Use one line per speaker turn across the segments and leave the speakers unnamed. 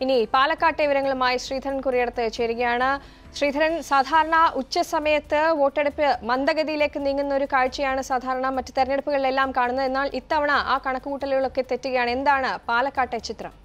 ഇനി പാലക്കാട്ടെ വിവരങ്ങളുമായി ശ്രീധരൻ കുറിയടത്ത് ചേരുകയാണ് ശ്രീധരൻ സാധാരണ ഉച്ച സമയത്ത് വോട്ടെടുപ്പ് മന്ദഗതിയിലേക്ക് നീങ്ങുന്ന ഒരു കാഴ്ചയാണ് സാധാരണ മറ്റ് തെരഞ്ഞെടുപ്പുകളിലെല്ലാം കാണുന്നത് എന്നാൽ ഇത്തവണ ആ കണക്കുകൂട്ടലുകളൊക്കെ തെറ്റുകയാണ് എന്താണ് പാലക്കാട്ടെ ചിത്രം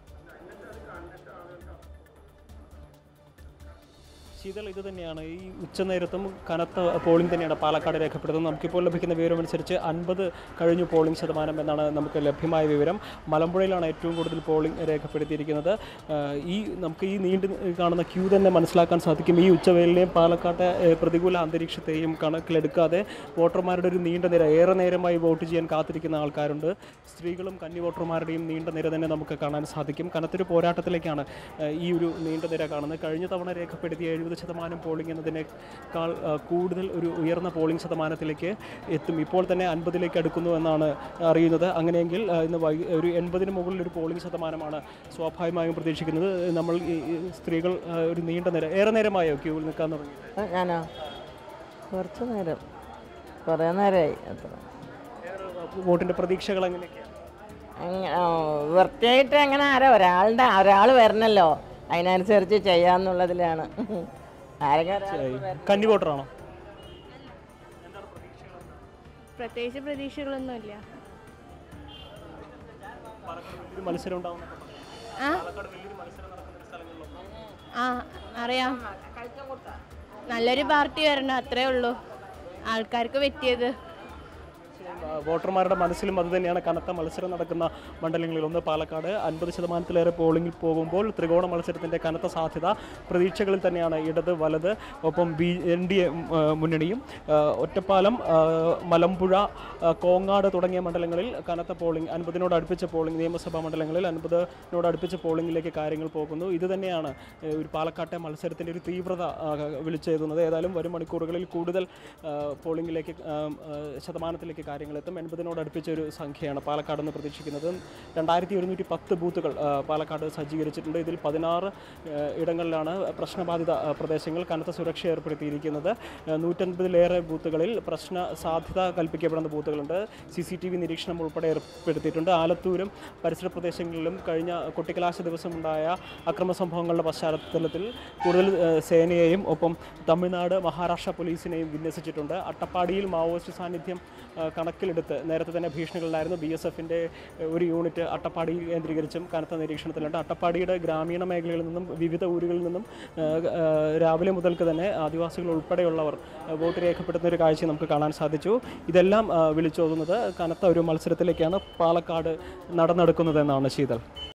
ശീതൾ ഇത് തന്നെയാണ് ഈ ഉച്ചനേരത്തും കനത്ത പോളിംഗ് തന്നെയാണ് പാലക്കാട് രേഖപ്പെടുത്തുന്നത് നമുക്കിപ്പോൾ ലഭിക്കുന്ന വിവരമനുസരിച്ച് അൻപത് കഴിഞ്ഞു പോളിംഗ് ശതമാനം എന്നാണ് നമുക്ക് ലഭ്യമായ വിവരം മലമ്പുഴയിലാണ് ഏറ്റവും കൂടുതൽ പോളിംഗ് രേഖപ്പെടുത്തിയിരിക്കുന്നത് ആഹ് ഈ നമുക്ക് ഈ നീണ്ടു കാണുന്ന ക്യൂ തന്നെ മനസ്സിലാക്കാൻ സാധിക്കും ഈ ഉച്ചവേലിനെയും പാലക്കാട്ടെ ഏഹ് പ്രതികൂല അന്തരീക്ഷത്തെയും കണക്കിലെടുക്കാതെ വോട്ടർമാരുടെ ഒരു നീണ്ട നിര ഏറെ നേരമായി വോട്ട് ചെയ്യാൻ കാത്തിരിക്കുന്ന ആൾക്കാരുണ്ട് സ്ത്രീകളും കന്നി വോട്ടർമാരുടെയും നീണ്ട നിര തന്നെ നമുക്ക് കാണാൻ സാധിക്കും കനത്തൊരു പോരാട്ടത്തിലേക്കാണ് ഏഹ് ഈ ഒരു നീണ്ട നിര കാണുന്നത് കഴിഞ്ഞ തവണ രേഖപ്പെടുത്തിയ എഴുപത് ശതമാനം പോളിംഗ് എന്നതിനേക്കാൾ ഏഹ് കൂടുതൽ ഒരു ഉയർന്ന പോളിംഗ് ശതമാനത്തിലേക്ക് എത്തും ഇപ്പോൾ തന്നെ അൻപതിലേക്ക് അടുക്കുന്നു എന്നാണ് അറിയുന്നത് അങ്ങനെയെങ്കിൽ ഏഹ് ഇന്ന് വൈകി ഒരു എൺപതിന് മുകളിൽ ഒരു പോളിംഗ് ശതമാനമാണ് സ്വാഭാവികമായും പ്രതീക്ഷിക്കുന്നത് നമ്മൾ ഈ ഈ സ്ത്രീകൾ ഏഹ് ഒരു നീണ്ട നിര ഏറെ നേരമായോ ക്യൂവിൽ നിൽക്കാൻ തുടങ്ങി
ആ, ഞാനോ കുറച്ച് നേരം കുറേ നേരമായി അത്ര
വോട്ടിൻ്റെ പ്രതീക്ഷകൾ എങ്ങനെയൊക്കെയാണ്
അങ്ങ- ആ, വൃത്തിയായിട്ട് അങ്ങനെ ആരാ ഒരാളുടെ ഒരാൾ വരണല്ലോ അതിനനുസരിച്ച് ചെയ്യാന്നുള്ളതിലാണ് ആരെങ്കിലും ഒരാൾ
കന്നി വോട്ടറാണോ
പ്രത്യേകിച്ച് പ്രതീക്ഷകളൊന്നുമില്ല
ഒരു മത്സരം ഉണ്ടാവുന്ന
ആ ആ അറിയാം നല്ലൊരു പാർട്ടി വരണം അത്രേ ഉള്ളൂ ആൾക്കാർക്ക് പറ്റിയത്
ആ, വോട്ടർമാരുടെ മനസ്സിലും അത് തന്നെയാണ് കനത്ത മത്സരം നടക്കുന്ന മണ്ഡലങ്ങളിൽ ഒന്ന് പാലക്കാട് അൻപത് ശതമാനത്തിലേറെ പോളിംഗിൽ പോകുമ്പോൾ ത്രികോണ മത്സരത്തിൻ്റെ കനത്ത സാധ്യത പ്രതീക്ഷകളിൽ തന്നെയാണ് ഇടത് വലത് ഒപ്പം ബി എൻ ഡി എ മുന്നണിയും ആ, ഒറ്റപ്പാലം ആ, മലമ്പുഴ ആ, കോങ്ങാട് തുടങ്ങിയ മണ്ഡലങ്ങളിൽ കനത്ത പോളിംഗ് അൻപതിനോട് അടുപ്പിച്ച പോളിംഗ് നിയമസഭാ മണ്ഡലങ്ങളിൽ അൻപതിനോട് അടുപ്പിച്ച പോളിംഗിലേക്ക് കാര്യങ്ങൾ പോകുന്നു ഇത് തന്നെയാണ് ഏ, ഒരു പാലക്കാട്ടെ മത്സരത്തിൻ്റെ ഒരു തീവ്രത ആ, വിളിച്ചെഴുതുന്നത് ഏതായാലും വരും മണിക്കൂറുകളിൽ കൂടുതൽ ആ, പോളിംഗിലേക്ക് ആ, ആ, ശതമാനത്തിലേക്ക് കാര്യങ്ങൾ എത്തും എൺപതിനോട് അടുപ്പിച്ച ഒരു സംഖ്യയാണ് പാലക്കാട് എന്ന് പ്രതീക്ഷിക്കുന്നത് രണ്ടായിരത്തി ഒരുന്നൂറ്റി പത്ത് ബൂത്തുകൾ ആ, പാലക്കാട് സജ്ജീകരിച്ചിട്ടുണ്ട് ഇതിൽ പതിനാറ് ആ, ഇടങ്ങളിലാണ് പ്രശ്നബാധിത ആ, പ്രദേശങ്ങൾ കനത്ത സുരക്ഷ ഏർപ്പെടുത്തിയിരിക്കുന്നത് ആ, നൂറ്റൻപതിലേറെ ബൂത്തുകളിൽ പ്രശ്ന സാധ്യത കൽപ്പിക്കപ്പെടുന്ന ബൂത്തുകളുണ്ട് സി സി ടി വി നിരീക്ഷണം ഉൾപ്പെടെ ഏർപ്പെടുത്തിയിട്ടുണ്ട് ആലത്തൂരും പരിസര പ്രദേശങ്ങളിലും കഴിഞ്ഞ കൊട്ടിക്കലാശ ദിവസമുണ്ടായ അക്രമ സംഭവങ്ങളുടെ പശ്ചാത്തലത്തിൽ കൂടുതൽ ആ, സേനയെയും ഒപ്പം തമിഴ്നാട് മഹാരാഷ്ട്ര പോലീസിനെയും വിന്യസിച്ചിട്ടുണ്ട് അട്ടപ്പാടിയിൽ മാവോയിസ്റ്റ് സാന്നിധ്യം ആ, കണക്കിലെടുത്ത് നേരത്തെ തന്നെ ഭീഷണികളിലായിരുന്നു ബി എസ് എഫിൻ്റെ ഒരു യൂണിറ്റ് അട്ടപ്പാടി കേന്ദ്രീകരിച്ചും കനത്ത നിരീക്ഷണത്തിലുണ്ട് അട്ടപ്പാടിയുടെ ഗ്രാമീണ മേഖലകളിൽ നിന്നും വിവിധ ഊരുകളിൽ നിന്നും ആ, ആ, രാവിലെ മുതൽക്ക് തന്നെ ആദിവാസികൾ ഉൾപ്പെടെയുള്ളവർ ആ, വോട്ട് രേഖപ്പെടുത്തുന്ന ഒരു കാഴ്ച നമുക്ക് കാണാൻ സാധിച്ചു ഇതെല്ലാം ആ, വിളിച്ചോതുന്നത് കനത്ത ഒരു മത്സരത്തിലേക്കാണ് പാലക്കാട് നടന്നെടുക്കുന്നതെന്നാണ് ശീതൾ